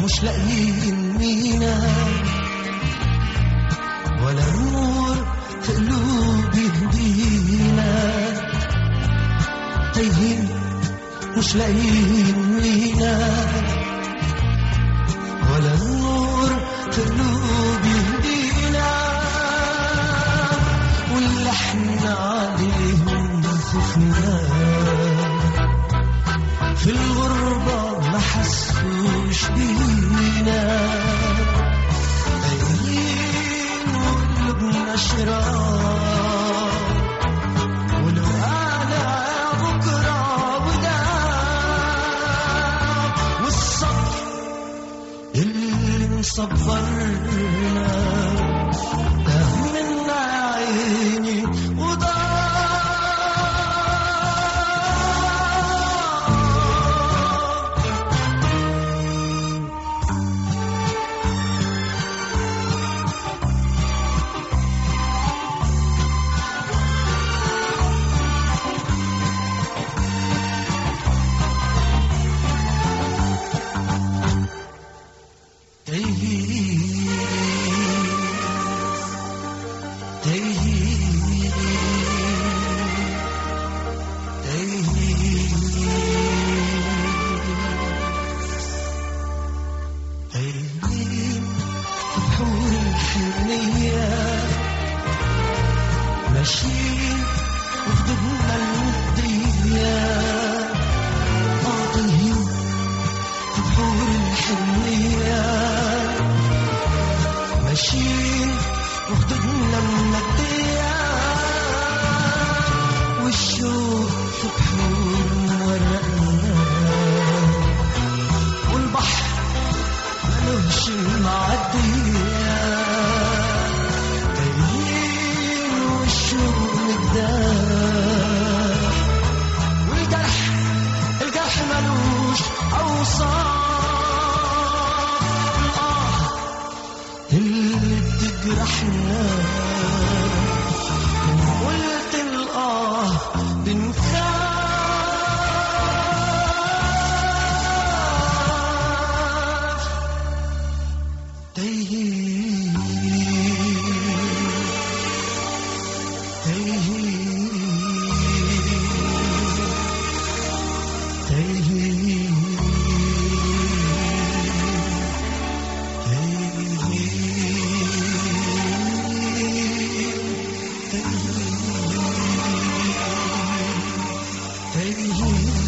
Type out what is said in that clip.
مش لاقيين مينا ولا نور في قلوب يهدينا تايهين مش لاقيين مينا ولا نور في قلوب يهدينا واللي احنا عليهم خفنا في الغربة ما حسوش بينا قايلين وقلوبنا شرار ولو أنا بكرة وده والصبر اللي مصبرنا ده منا عيني وضاع ماشيين وخدودنا المدية قاطعين في بحور الحنية ماشيين وخدودنا المادية والشوق في بحور مورقنا والبحر ملوش معدية تايهين والشوق مقدار والجرح الجرح ملوش أوصاف الآه اللي بتجرحنا قلت الآه بنخاف تايهين تايهين تايهين تايهين تايهين